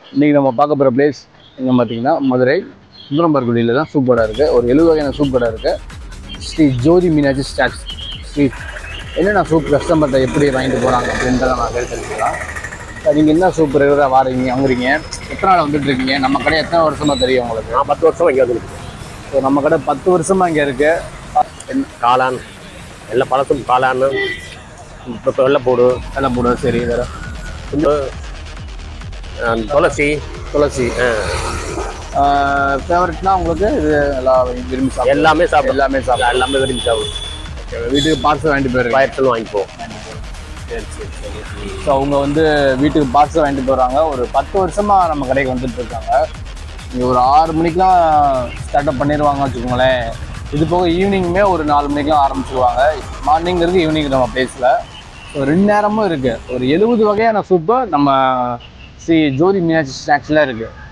இன்றைக்கி நம்ம பார்க்க போகிற பிளேஸ் எங்கே பார்த்தீங்கன்னா மதுரை சுந்தரம்பர்குடியில் தான் சூப் கடை இருக்குது ஒரு எழுபது வகையான சூப் கடை இருக்குது ஸ்ரீ ஜோதி மீனாட்சி ஸ்டாக்ஸ் ஸ்ரீ என்னென்ன சூப் கஸ்டமர்கிட்ட எப்படி வாங்கிட்டு போகிறாங்க அப்படின்றத நான் கேட்டு தெரிஞ்சுக்கலாம் சார் நீங்கள் என்ன சூப் ரெகுலராக வாங்குறீங்க வாங்குறீங்க எத்தனை நாள் வந்துட்டு இருக்கீங்க நம்ம கடை எத்தனை வருஷமாக தெரியும் உங்களுக்கு நான் பத்து வருஷம் இங்கே வந்துருக்கு ஸோ நம்ம கடை பத்து வருஷமாக இங்கே இருக்குது காளான் எல்லாம் பழசும் காளான் இப்போ வெள்ளைப்பூடு வெள்ளை போடுவோம் சரி வேறு கொஞ்சம் ஆ, துளசி துளசி ஃபேவரட்னா உங்களுக்கு இது எல்லாம் விரும்பி சாப்பிடுவோம் எல்லாமே சாப்பிடலாம் எல்லாமே சாப்பிடுவோம் எல்லாமே விரும்பி சாப்பிடும் வீட்டுக்கு பார்சல் வாங்கிட்டு போயிருக்கேன் பயத்தில் வாங்கிப்போம் சரி சரி சரி ஸோ அவங்க வந்து வீட்டுக்கு பார்சல் வாங்கிட்டு போகிறாங்க ஒரு பத்து வருஷமாக நம்ம கடைக்கு வந்துட்டு இருக்காங்க இங்கே ஒரு ஆறு மணிக்கெலாம் ஸ்டார்ட் அப் பண்ணிடுவாங்க வச்சுக்கோங்களேன் இது போக ஈவினிங்குமே ஒரு நாலு மணிக்கெலாம் ஆரம்பிச்சிருவாங்க மார்னிங் இருக்குது ஈவினிங் நம்ம பிளேஸில் ஸோ ரெண்டு நேரமும் இருக்குது ஒரு எழுபது வகையான சூப்பு நம்ம ஸ்ரீ ஜோதி மீனாட்சி ஸ்நாக்ஸில் இருக்குது